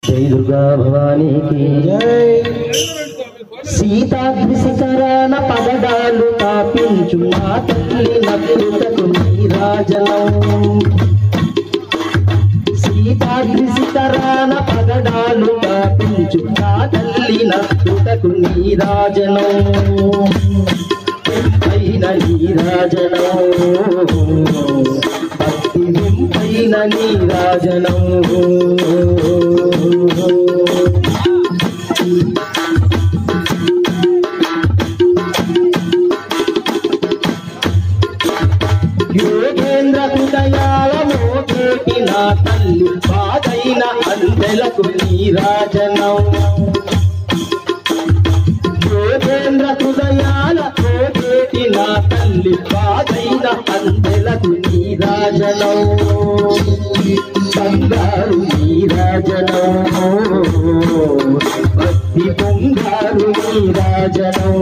జై దుర్గా భవానీకి సీతాద్రి శిఖరాన పగడాలు తాపించు నా తల్లి నక్కుటకు నీరాజనం సీతాద్రి శిఖరాన పగడాలు తాపించు నా తల్లి నక్కుటకు నీరాజనం పైన నీరాజనం భక్తి పైన నీరాజనం యోగేంద్ర హృదయాల మోగేటి నా తల్లి బాధైన అందెలకు నీరాజనం యోగేంద్ర హృదయాల మోగేటి నా తల్లి బాధైన అందెలకు నీరాజనం బంగారు నీరాజనం భక్తి బంగారు నీరాజనం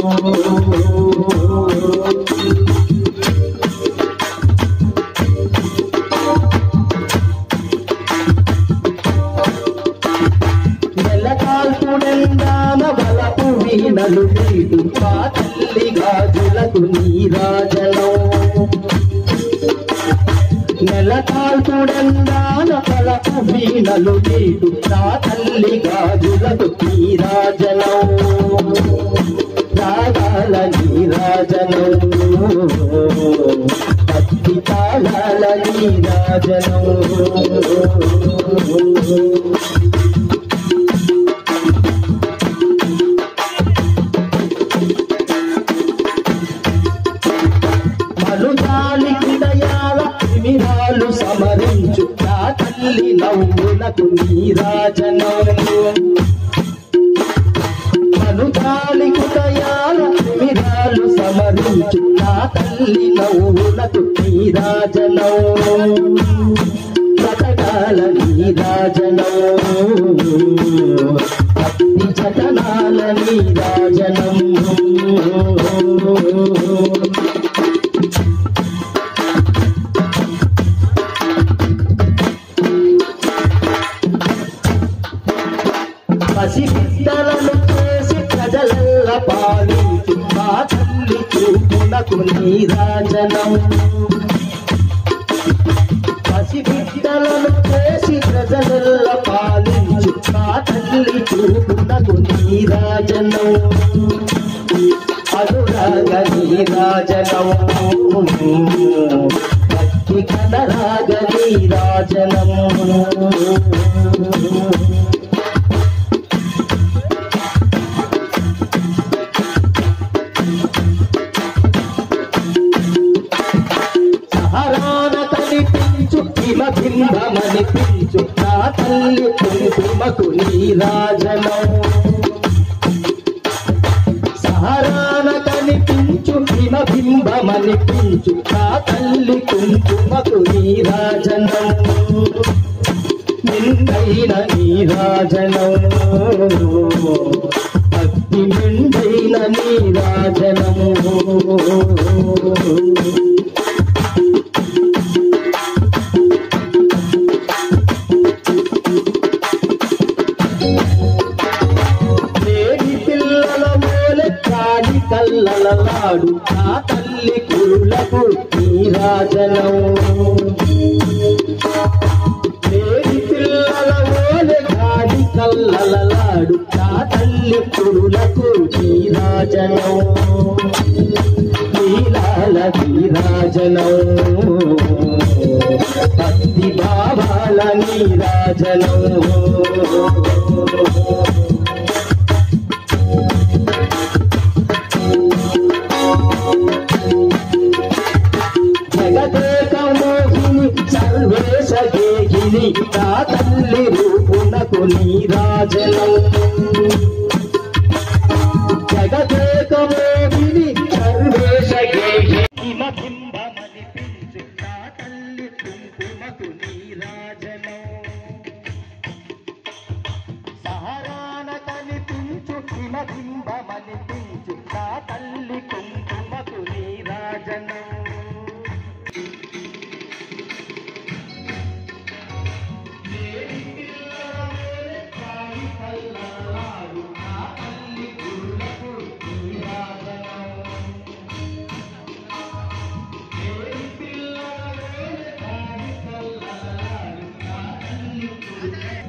నెలకాల్పుడెందాన బలపు వీణలు నీడు మా తల్లి గాజులకు నీరాజనం నెలకాల్పుడెందాన బలపు వీణలు నీడు నా తల్లి గాజులకు నీరాజనం రాగాల నీరాజనం భక్తి తాళాల నీరాజనం మనుజాలి హృదయాల తిమిరాలు సమరించు నా తల్లి నవ్వులకు నీరాజనం మనుజాలి హృదయాల తిమిరాలు సమరించు నా తల్లి నవ్వులకు నీరాజనం జటకాల నీరాజనం భక్తి జటనాల నీరాజనం పసిబిడ్డలను చేసి ప్రజలల్ల పాలించు మా తల్లి చూపునకు నీరాజనం పసిబిడ్డలను చేసి ప్రజలల్ల పాలించు మా తల్లి చూపునకు నీరాజనం అనురాగ నీరాజనం భక్తి కనరాగ నీరాజనం సహరాన కనిపించు హిమ బింబమనిపించు నా తల్లి కుంకుమకు నీరాజనం సహరాన కనిపించు హిమ బింబమనిపించు నా తల్లి కుంకుమకు నీరాజనం నిండైన నీరాజనం భక్తి నిండైన నీరాజనం దేవి పిల్లల మూలె కాలి కల్లలలాడు నా తల్లి కురులకు నీరాజనం దేవి పిల్లల మూలె కాలి కల్లలలాడు నా తల్లి కురులకు నీరాజనం నీలాల నీరాజనం భక్తి భావాల నీరాజనం జగదేక మోహిని సర్వేశ గేహిని నా తల్లి రూపునకు నీరాజనం జగదేక మోహిని సర్వేశ గేహిని బింబమనిపించు నా తల్లి కుంకుమకు నీరాజనం సహరాన కనిపించు హిమబింబమనిపించు నా తల్లి కుంకుమకు నీరాజనం దేవి పిల్లల కల్లాడు నా తల్లి గురులకు నీరాజనం ఏడు పిల్లలే తాడి కల్లాడు నా తల్లి గురులకు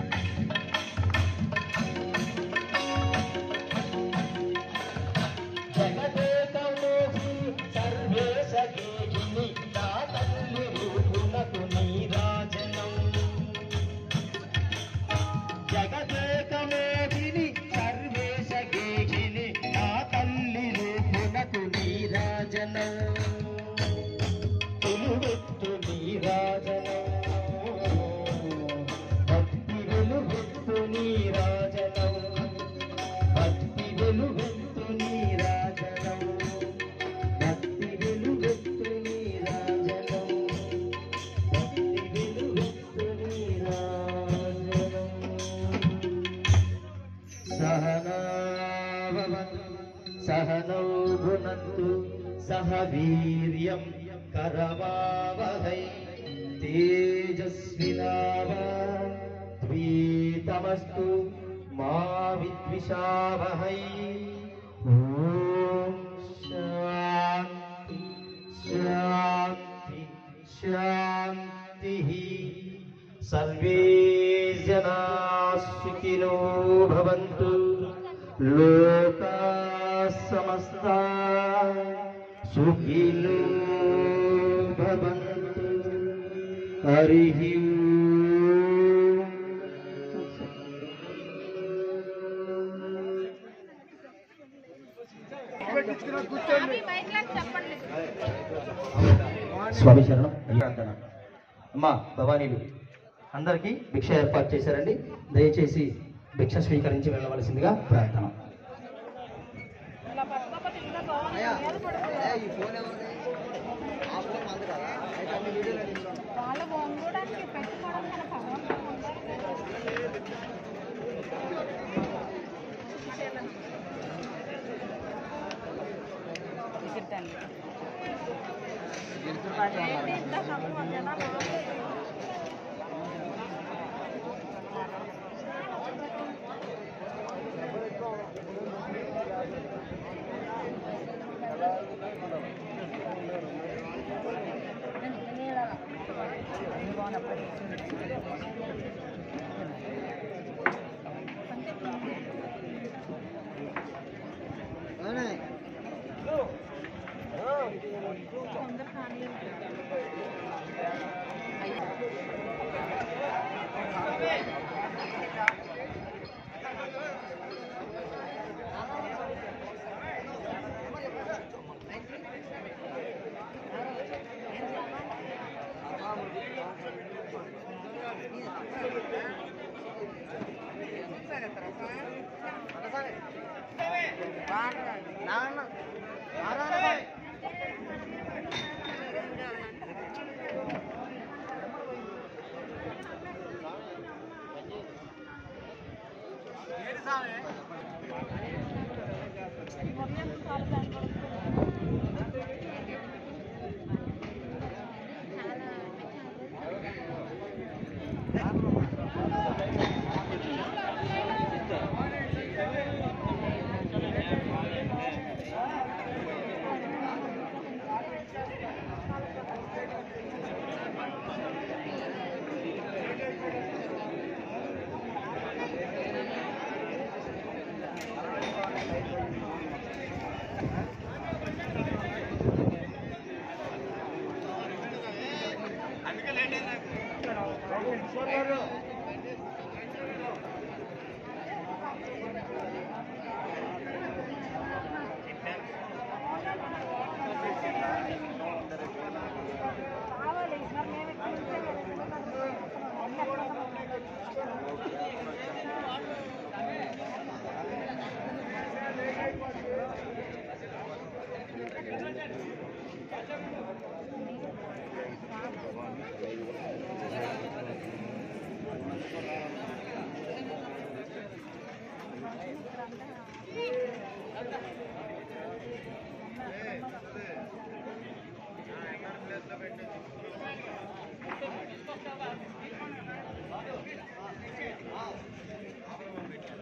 జగదేకమోహి సర్వేశ గేహిని నా తల్లి రూపునకు నీరాజనం జగదేకమోహిని సర్వేశ గేహిని నా తల్లి రూపునకు నీరాజనం తెలువెత్తు నీరాజనం భక్తి వెలువెత్తు నీరాజనం భక్తి వెలువెత్తు నీరాజనం భక్తి వెలువెత్తు నీరాజనం భక్తి వెలువెత్తు నీరాజనం సహనాభవతు సహనౌ భునత్తు సహ వీర్యం కరవావహై తేజస్వినావద్వీతమస్తు మా విద్విషావహై ఓం శాంతి శాంతి శాంతి సర్వే జనా సుఖినో భవంతు లోకా సమస్తా సుఖినో భవంతు హరి స్వామి శరణం ప్రార్థన అమ్మా భవానీలు అందరికీ భిక్ష ఏర్పాటు చేశారండి దయచేసి భిక్ష స్వీకరించి వెళ్ళవలసిందిగా ప్రార్థన వాళ్ళ వంగడానికి పెట్టుకోవడం మన భగవంతుడు ఉండాలి ఏంటి ఇంత సగం వందనా బాగుంది. తొందర కానీ కావాలి మరి మేము ఇక్కడ ఉంటే అన్నీ ఎక్కడ ఆ